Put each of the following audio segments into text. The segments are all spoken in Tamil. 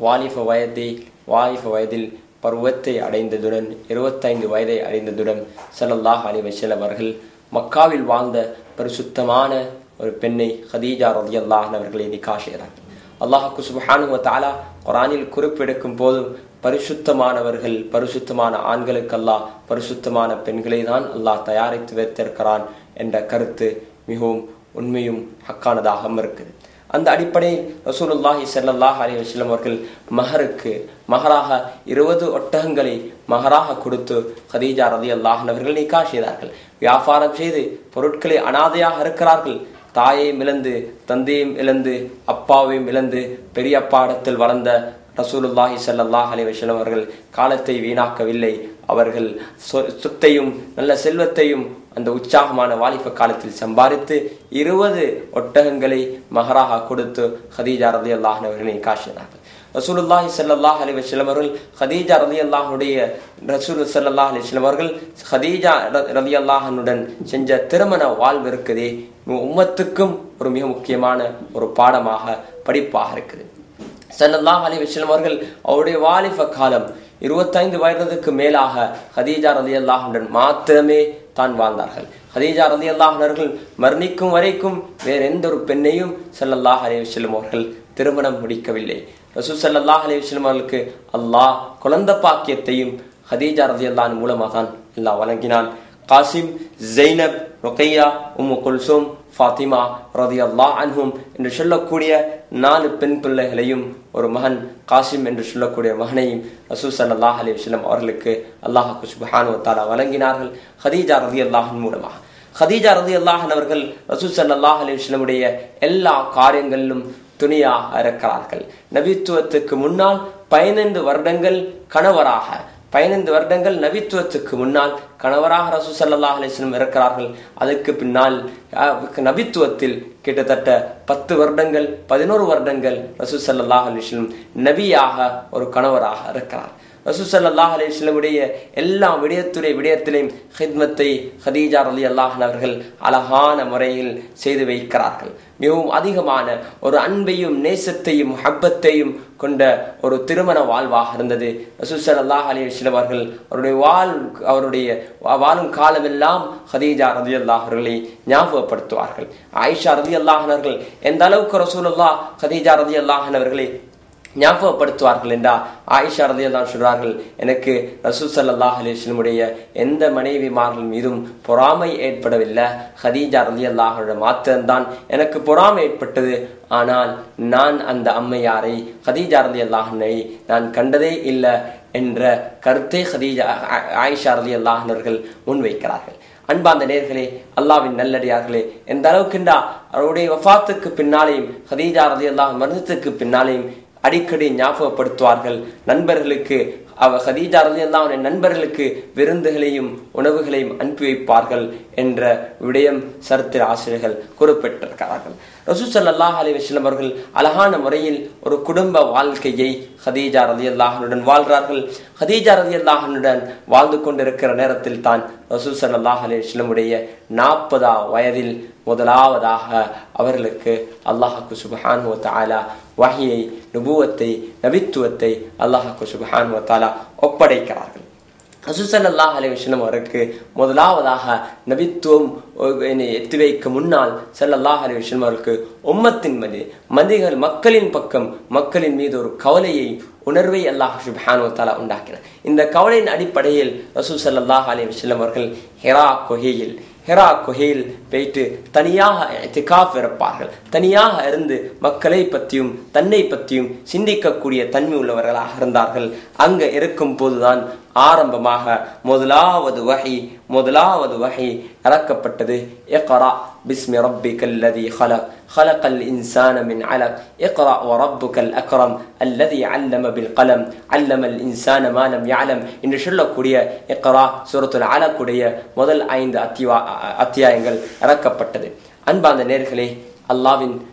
வாலிப வயதை வாலிப வயதில் பருவத்தை அடைந்ததுடன் இருபத்தைந்து வயதை அடைந்ததுடன் ஸல்லல்லாஹு அலைஹி வஸல்லம் அவர்கள் மக்காவில் வாழ்ந்த பரிசுத்தமான ஒரு பெண்ணை ஹதீஜா ரலியல்லாஹு அன்ஹா அவர்களை நிக்கா செய்கிறார்கள் அல்லாஹுக்கு சுப்ஹானஹு வ தஆலா குர்ஆனில் குறிப்பெடுக்கும் போதும் பரிசுத்தமானவர்கள் பரிசுத்தமான ஆண்களுக்கு அல்லாஹ் பரிசுத்தமான பெண்களை தான் அல்லாஹ் தயாரித்து வைத்திருக்கிறான் என்ற கருத்து மிகவும் உண்மையும் ஹக்கானதாகவும் இருக்குது அந்த அடிப்படையில் ரசூலுல்லாஹி ஸல்லல்லாஹு அலைஹி வஸல்லம் அவர்கள் மஹருக்கு மஹராக இருபது ஒட்டகங்களை மஹராக கொடுத்து ஹதீஜா ரலியல்லாஹு அவர்கள் நிக்கா செய்தார்கள் வியாபாரம் செய்து பொருட்களை அனாதையாக இருக்கிறார்கள் தாயையும் இழந்து தந்தையும் இழந்து அப்பாவையும் இழந்து பெரிய பாடத்தில் வளர்ந்த ரசூலுல்லாஹி ஸல்லல்லாஹு அலைஹி வஸல்லம் அவர்கள் காலத்தை வீணாக்கவில்லை அவர்கள் சொ- சொத்தையும் நல்ல செல்வத்தையும் அந்த உற்சாகமான வாலிப காலத்தில் சம்பாதித்து இருபது ஒட்டகங்களை மகராக கொடுத்து ஹதீஜா ரலியல்லாஹு அன்ஹா அவர்களை காசினார்கள் ரசூலுல்லாஹி ஸல்லல்லாஹு அலைஹி வஸல்லம் அவர்கள் ஹதீஜா ரலியல்லாஹுடைய ரசூல் ஸல்லல்லாஹு அலைஹி வஸல்லம் அவர்கள் ஹதீஜா ரலியல்லாஹனுடன் செஞ்ச திருமண வாழ்வு இருக்குதே உம்மத்துக்கும் ஒரு மிக முக்கியமான ஒரு பாடமாக படிப்பாக இருக்குது ஸல்லல்லாஹு அலைஹி வஸல்லம் அவர்கள் அவருடைய வாலிப காலம் இருபத்தைந்து வயதுக்கு மேலாக ஹதீஜா ரலியல்லாஹுடன் மாத்திரமே தான் வாழ்ந்தார்கள் ஹதீஜா ரலியல்லாஹு அவர்கள் மரணிக்கும் வரைக்கும் வேற எந்த ஒரு பெண்ணையும் ஸல்லல்லாஹு அலைஹி வஸல்லம் அவர்கள் திருமணம் முடிக்கவில்லை ரசூல் ஸல்லல்லாஹு அலைஹி வஸல்லம் அவர்களுக்கு அல்லாஹ் குழந்தை பாக்கியத்தையும் ஹதீஜா ரலியல்லாஹு மூலமாக தான் அல்லாஹ் வழங்கினான் காசிம் ஜெய்னப் ருக்கையா உம்மு குல்சூம் ஃபாத்திமா ரதியல்லாஹ் அன்ஹும் என்று சொல்லக்கூடிய நாலு பெண் பிள்ளைகளையும் ஒரு மகன் காசிம் என்று சொல்லக்கூடிய மகனையும் ரசூல் ஸல்லல்லாஹு அலைஹி வஸல்லம் அவர்களுக்கு அல்லாஹ்க்கு சுப்ஹானஹு வ தஆலா வழங்கினார்கள் ஹதீஜா ரதியல்லாஹின் மூலமாக ஹதீஜா ரதியல்லாஹு அவர்கள் ரசூல் ஸல்லல்லாஹு அலைஹி வஸல்லமுடைய எல்லா காரியங்களிலும் துணியாக இருக்கிறார்கள் நபித்துவத்துக்கு முன்னால் பதினைந்து வருடங்கள் கணவராக பதினைந்து வருடங்கள் நபித்துவத்துக்கு முன்னால் கணவராக ரசூ சல்லாஹ் அலிஸ்லம் இருக்கிறார்கள் அதுக்கு பின்னால் அஹ், நபித்துவத்தில் கிட்டத்தட்ட பத்து வருடங்கள் பதினோரு வருடங்கள் ரசூ சல்லாஹ் அலிஸ்லம் நபியாக ஒரு கணவராக இருக்கிறார் ரசூ சல்லாஹ் அலிஸ்லமுடைய எல்லா விடயத்துடைய விடயத்திலையும் ஹித்மத்தை ஹதீஜா ரலி அல்லாஹன் அவர்கள் அழகான முறையில் செய்து வைக்கிறார்கள் மிகவும் அதிகமான ஒரு அன்பையும் நேசத்தையும் முஹப்பத்தையும் கொண்ட ஒரு திருமண வாழ்வாக இருந்தது ரசூல் அல்லாஹ் அலி வஸ்லம் அவர்கள் அவருடைய வாழ் அவருடைய வா- வாழும் காலமெல்லாம் ஹதீஜா ரதி அல்லாஹ் அவர்களை ஞாபகப்படுத்துவார்கள் ஆயிஷா ரதி அல்லாஹன் எந்த அளவுக்கு ரசூலுல்லாஹ் ஹதீஜா ரதி அல்லாஹன் அவர்களை ஞாபகப்படுத்துவார்கள் என்றா ஆயிஷா ரதியல்லாஹு சொல்றார்கள் எனக்கு ரசூல் ஸல்லல்லாஹு அலைஹி வஸல்லமுடைய எந்த மனைவிமார்கள் மீதும் பொறாமை ஏற்படவில்லை ஹதீஜா ரதியல்லாஹுடைய மாத்திரம்தான் எனக்கு பொறாமை ஏற்பட்டது ஆனால் நான் அந்த அம்மையாரை ஹதீஜா ரதியல்லாஹனை நான் கண்டதே இல்லை என்ற கருத்தை ஹதீஜா ஆ- ஆயிஷா ரதியல்லாஹு அவர்கள் முன்வைக்கிறார்கள் அன்பார்ந்த நேர்களே அல்லாவின் நல்லடியார்களே எந்த அளவுக்குண்டா அவருடைய வஃபாத்துக்கு பின்னாலேயும் ஹதீஜா ரதியல்லாஹு மரணத்துக்கு பின்னாலேயும் அடிக்கடி ஞாபகப்படுத்துவார்கள் நண்பர்களுக்கு அவ ஹதீஜா ரலியல்லாஹு அன்ஹா நண்பர்களுக்கு விருந்துகளையும் உணவுகளையும் அனுப்பி வைப்பார்கள் என்ற விடயம் சரித்திர ஆசிரியர்கள் குறிப்பிட்டிருக்கிறார்கள் ரசூல் ஸல்லல்லாஹு அலைஹி வஸல்லம் அவர்கள் அழகான முறையில் ஒரு குடும்ப வாழ்க்கையை ஹதீஜா ரலியல்லாஹுடன் வாழ்கிறார்கள் ஹதீஜா ரலியல்லாஹுடன் வாழ்ந்து கொண்டிருக்கிற நேரத்தில் தான் ரசூல் ஸல்லல்லாஹு அலைஹி வஸல்லமுடைய நாற்பதா வயதில் முதலாவதாக அவர்களுக்கு அல்லாஹுக்கு சுப்ஹானஹு வ தஆலா வஹியை நுபுவத்தை நபித்துவத்தை அல்லாஹுக்கு சுப்ஹானஹு வ தஆலா ஒப்படைக்கிறார்கள் ரசூசல்லாஹ் அலைவசனம் அவருக்கு முதலாவதாக நபித்துவம் என்னை எத்தி வைக்க முன்னால் ஸல்லல்லாஹு அலைஹி வஸல்லம் அவருக்கு உம்மத்தின் மீது மதிகள் மக்களின் பக்கம் மக்களின் மீது ஒரு கவலையை உணர்வை அல்லாஹ் சுப்ஹானு தஆலா உண்டாக்கினார் இந்த கவலையின் அடிப்படையில் ரசூல் ஸல்லல்லாஹு அலைஹி வஸல்லம் அவர்கள் ஹிரா குகையில் ஹெரா குகையில் போயிட்டு தனியாக இத்திகாஃப் இருப்பார்கள் தனியாக இருந்து மக்களை பற்றியும் தன்னை பற்றியும் சிந்திக்கக்கூடிய தன்மை உள்ளவர்களாக இருந்தார்கள் அங்க இருக்கும் போதுதான் ஆரம்பமாக முதலாவது வகை முதலாவது வகை இறக்கப்பட்டது இக்ரா பிஸ்மி ரப்பிக்கல் லதி خلق خلق الإنسان من علق اقرأ وربك الأكرم الذي علم بالقلم علم الإنسان ما لم يعلم என்று சொல்லக்கூடிய இக்ரா சூரத்துல் அலக்குடைய முதல் ஐந்து அத்தியா அத்தியாயங்கள் இறக்கப்பட்டது அன்பார்ந்த நேர்களே அல்லாவின்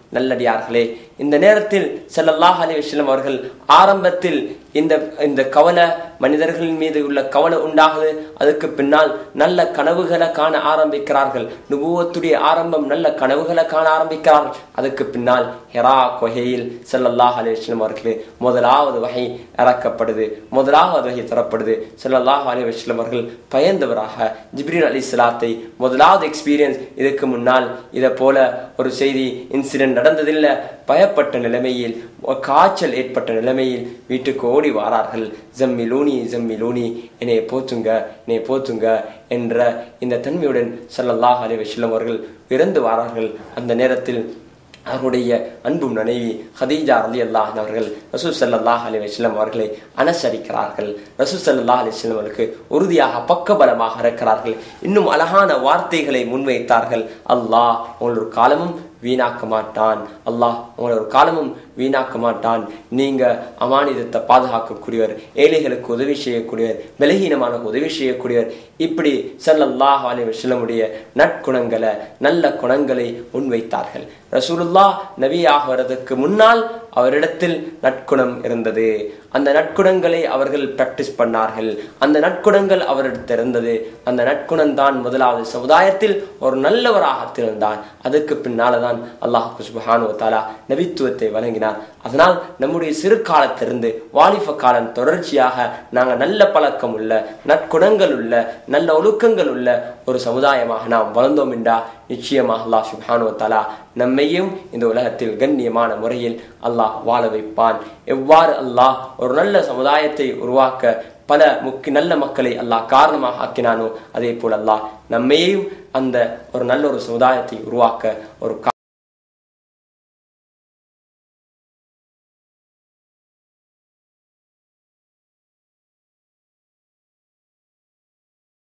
நல்லடியார்களே இந்த நேரத்தில் ஸல்லல்லாஹு அலைஹி வஸல்லம் அவர்கள் ஆரம்பத்தில் இந்த இந்த கவலை மனிதர்களின் மீது உள்ள கவலை உண்டாகுது அதுக்கு பின்னால் நல்ல கனவுகளை காண ஆரம்பிக்கிறார்கள் நுபுவத்துடைய ஆரம்பம் நல்ல கனவுகளை காண ஆரம்பிக்கிறார்கள் அதுக்கு பின்னால் ஹெரா கொகையில் ஸல்லல்லாஹு அலைஹி வஸல்லம் அவர்களே முதலாவது வகை இறக்கப்படுது முதலாவது வகை தரப்படுது ஸல்லல்லாஹு அலைஹி வஸல்லம் அவர்கள் பயந்தவராக ஜிப்ரீல் அலி சலாத்தை முதலாவது எக்ஸ்பீரியன்ஸ் இதுக்கு முன்னால் இதை போல ஒரு செய்தி இன்சிடென்ட் நடந்ததில்லை பயப்பட்ட நிலைமையில் காய்ச்சல் ஏற்பட்ட நிலைமையில் வீட்டுக்கு ஓடி வாரார்கள் ஜம்மிலூனி ஜம்மிலூனி என்னை போத்துங்க என்னை போத்துங்க என்ற இந்த தன்மையுடன் ஸல்லல்லாஹு அலைஹி வஸல்லம் அவர்கள் இறந்து வாரார்கள் அந்த நேரத்தில் அவருடைய அன்பு மனைவி ஹதீஜா அலி அல்லாஹ் அவர்கள் ரசூல் சல்லாஹ் அலி வஸ்லம் அவர்களை அனுசரிக்கிறார்கள் ரசூல் சல்லாஹ் அலி வஸ்லம் அவர்களுக்கு உறுதியாக பக்கபலமாக இருக்கிறார்கள் இன்னும் அழகான வார்த்தைகளை முன்வைத்தார்கள் அல்லாஹ் உங்களோட காலமும் வீணாக்க மாட்டான் அல்லாஹ் உங்களை ஒரு காலமும் வீணாக்க மாட்டான் நீங்க அமானிதத்தை பாதுகாக்கக்கூடியவர் ஏழைகளுக்கு உதவி செய்யக்கூடியவர் பலகீனமான உதவி செய்யக்கூடியவர் இப்படி ஸல்லல்லாஹு அலைஹி வஸல்லமுடைய நற்குணங்களை நல்ல குணங்களை முன்வைத்தார்கள் ரசூலுல்லா நபி ஆகிறதுக்கு முன்னால் அவரிடத்தில் நற்குணம் இருந்தது அந்த நற்குணங்களை அவர்கள் பிராக்டிஸ் பண்ணார்கள் அந்த நற்குணங்கள் அவரிடத்தில் இருந்தது அந்த நற்குணம் தான் முதலாவது சமுதாயத்தில் ஒரு நல்லவராக திறந்தான் அதுக்கு பின்னால்தான் அல்லாஹ் சுபஹானு தாலா நபித்துவத்தை வழங்கினார் அதனால் நம்முடைய சிறு காலத்திலிருந்து வாலிப காலம் தொடர்ச்சியாக நாங்கள் நல்ல பழக்கம் உள்ள நற்குணங்கள் உள்ள நல்ல ஒழுக்கங்கள் உள்ள ஒரு சமுதாயமாக நாம் வளர்ந்தோம் என்றா நிச்சயமாக அல்லாஹ் சுப்ஹானு தாலா நம்மையும் இந்த உலகத்தில் கண்ணியமான முறையில் அல்லாஹ் வாழ வைப்பான் எவ்வாறு அல்லாஹ் ஒரு நல்ல சமுதாயத்தை உருவாக்க பல முக்கிய நல்ல மக்களை அல்லாஹ் காரணமாக ஆக்கினானோ அதே போல் அல்லாஹ் நம்மையும் அந்த ஒரு நல்ல ஒரு சமுதாயத்தை உருவாக்க ஒரு